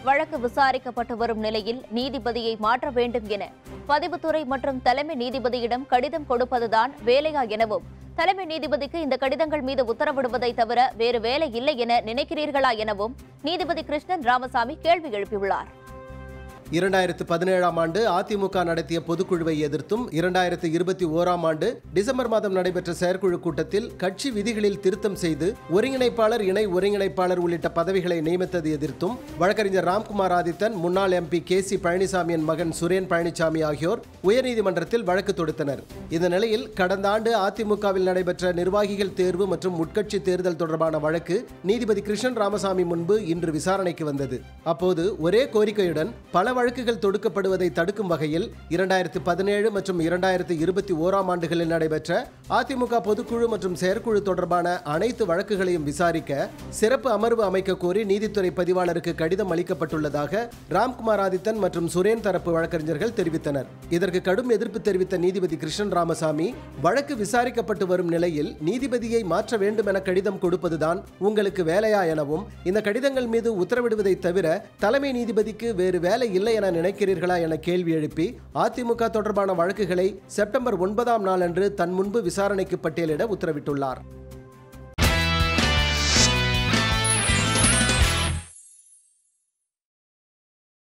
வழக்கு விசாரிக்கப்பட்டு வரும் நிலையில் நீதிபதியை மாற்ற வேண்டும் என பதிவுத்துறை மற்றும் தலைமை நீதிபதியிடம் கடிதம் கொடுப்பதுதான் வேலையா எனவும் தலைமை நீதிபதிக்கு இந்த கடிதங்கள் மீது உத்தரவிடுவதை தவிர வேறு வேலை இல்லை என நினைக்கிறீர்களா எனவும் நீதிபதி கிருஷ்ணன் ராமசாமி கேள்வி எழுப்பியுள்ளார் இரண்டாயிரத்து பதினேழாம் ஆண்டு அதிமுக நடத்திய பொதுக்குழுவை எதிர்த்தும் இரண்டாயிரத்து இருபத்தி ஓராம் ஆண்டு டிசம்பர் மாதம் நடைபெற்ற செயற்குழு கூட்டத்தில் கட்சி விதிகளில் திருத்தம் செய்து ஒருங்கிணைப்பாளர் இணை ஒருங்கிணைப்பாளர் உள்ளிட்ட பதவிகளை நியமித்தது எதிர்த்தும் வழக்கறிஞர் ராம்குமார் ஆதித்தன் முன்னாள் எம்பி கே சி பழனிசாமியின் மகன் சுரேன் பழனிசாமி ஆகியோர் உயர்நீதிமன்றத்தில் வழக்கு தொடுத்தனர் இந்த நிலையில் கடந்த ஆண்டு அதிமுகவில் நடைபெற்ற நிர்வாகிகள் தேர்வு மற்றும் உட்கட்சி தேர்தல் தொடர்பான வழக்கு நீதிபதி கிருஷ்ணன் ராமசாமி முன்பு இன்று விசாரணைக்கு வந்தது அப்போது ஒரே கோரிக்கையுடன் பல வழக்குகள் தொடுக்கப்படுவதை தடுக்கும் வகையில் இரண்டாயிரத்து பதினேழு மற்றும் இரண்டாயிரத்து இருபத்தி ஓராம் ஆண்டுகளில் நடைபெற்ற அதிமுக பொதுக்குழு மற்றும் செயற்குழு தொடர்பான அனைத்து வழக்குகளையும் விசாரிக்க சிறப்பு அமர்வு அமைக்க கோரி நீதித்துறை பதிவாளருக்கு கடிதம் அளிக்கப்பட்டுள்ளதாக ராம்குமார் ஆதித்தன் மற்றும் சுரேன் தரப்பு வழக்கறிஞர்கள் தெரிவித்தனர் இதற்கு கடும் எதிர்ப்பு தெரிவித்த நீதிபதி கிருஷ்ணன் ராமசாமி வழக்கு விசாரிக்கப்பட்டு வரும் நிலையில் நீதிபதியை மாற்ற வேண்டும் என கடிதம் கொடுப்பதுதான் உங்களுக்கு வேலையா எனவும் இந்த கடிதங்கள் மீது உத்தரவிடுவதை தவிர தலைமை நீதிபதிக்கு வேறு வேலை இல்லை என நினைக்கிறீர்களா என கேள்வி எழுப்பி அதிமுக தொடர்பான வழக்குகளை செப்டம்பர் ஒன்பதாம் நாளன்று தன் முன்பு விசாரணைக்கு பட்டியலிட உத்தரவிட்டுள்ளார்